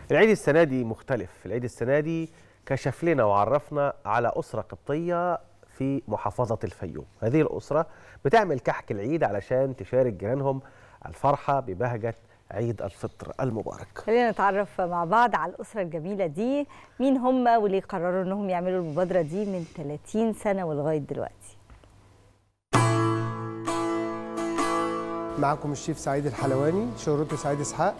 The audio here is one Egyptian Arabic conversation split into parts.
العيد السنة دي مختلف العيد السنة دي كشف لنا وعرفنا على أسرة قبطية في محافظة الفيوم هذه الأسرة بتعمل كحك العيد علشان تشارك جيرانهم الفرحة ببهجة عيد الفطر المبارك خلينا نتعرف مع بعض على الأسرة الجميلة دي مين هم وليه قرروا أنهم يعملوا المبادرة دي من 30 سنة ولغاية دلوقتي معكم الشيف سعيد الحلواني شهرته سعيد اسحاق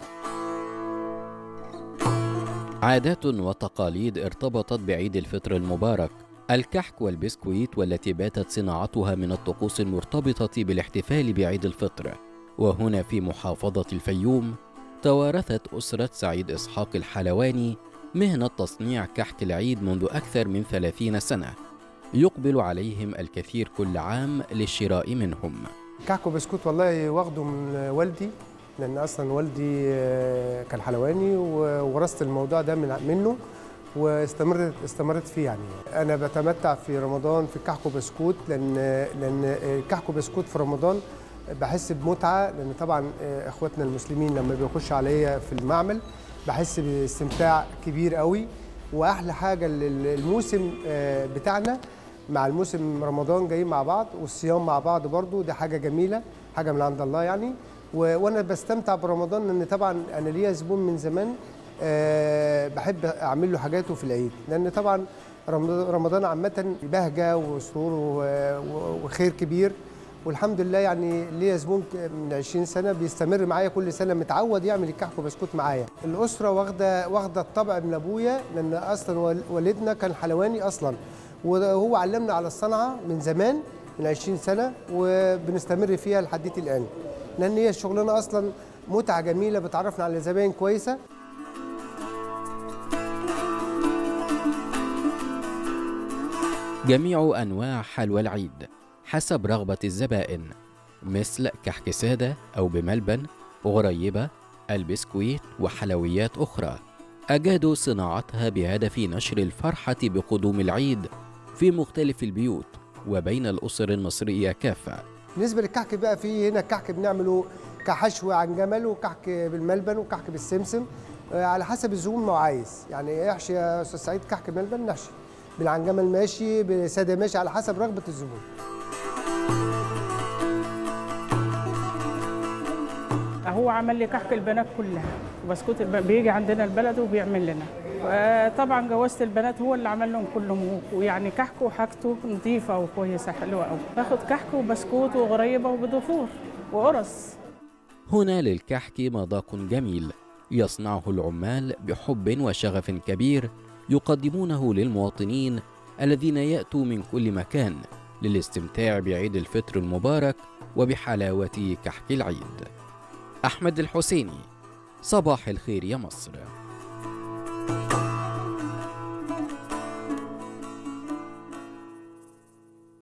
عادات وتقاليد ارتبطت بعيد الفطر المبارك الكحك والبسكويت والتي باتت صناعتها من الطقوس المرتبطة بالاحتفال بعيد الفطر وهنا في محافظة الفيوم توارثت أسرة سعيد إسحاق الحلواني مهنة تصنيع كحك العيد منذ أكثر من ثلاثين سنة يقبل عليهم الكثير كل عام للشراء منهم كعك وبسكوت والله واخده من والدي لان اصلا والدي آه، كان حلواني وورثت الموضوع ده من منه واستمرت استمرت فيه يعني انا بتمتع في رمضان في الكحك وبسكوت لان لان الكحك وبسكوت في رمضان بحس بمتعه لان طبعا آه، اخواتنا المسلمين لما بيخشوا عليا في المعمل بحس باستمتاع كبير قوي واحلى حاجه ال- الموسم آه، بتاعنا مع الموسم رمضان جايين مع بعض والصيام مع بعض برضو دي حاجه جميله حاجه من عند الله يعني و- وانا بستمتع برمضان لان طبعا انا ليا زبون من زمان آه، بحب اعمل له حاجاته في العيد لان طبعا رمضان رمضان عامه بهجه وسرور و- و- وخير كبير والحمد لله يعني ليا زبون ك- من 20 سنه بيستمر معايا كل سنه متعود يعمل الكحك وبسكوت معايا الاسره واخده واخده الطبع من ابويا لان اصلا وال- والدنا كان حلواني اصلا وهو علمنا على الصنعه من زمان من 20 سنه وبنستمر فيها لحد الان لان هي الشغلانه اصلا متعه جميله بتعرفنا على زباين كويسه جميع أنواع حلوى العيد حسب رغبة الزبائن مثل كحك سادة أو بملبن غريبة البسكويت وحلويات أخرى أجادوا صناعتها بهدف نشر الفرحة بقدوم العيد في مختلف البيوت وبين الأسر المصرية كافة بالنسبه للكحك بقى في هنا الكحك بنعمله كحشو عن جمل وكحك بالملبن وكحك بالسمسم آه، على حسب الزبون ما هو عايز يعني احشي يا استاذ سعيد كحك ملبن نحشي بالعنجمل ماشي بساده ماشي على حسب رغبه الزبون هو عمل لي كحك البنات كلها وبسكوت الب... بيجي عندنا البلد وبيعمل لنا طبعا جوازة البنات هو اللي عمل لهم كلهم ويعني كحك وحاجته نظيفة وكويسة حلوة قوي باخد كحك وبسكوت وغريبة وبضفور وقرص هنا للكحك مذاق جميل يصنعه العمال بحب وشغف كبير يقدمونه للمواطنين الذين ياتوا من كل مكان للاستمتاع بعيد الفطر المبارك وبحلاوه كحك العيد احمد الحسيني صباح الخير يا مصر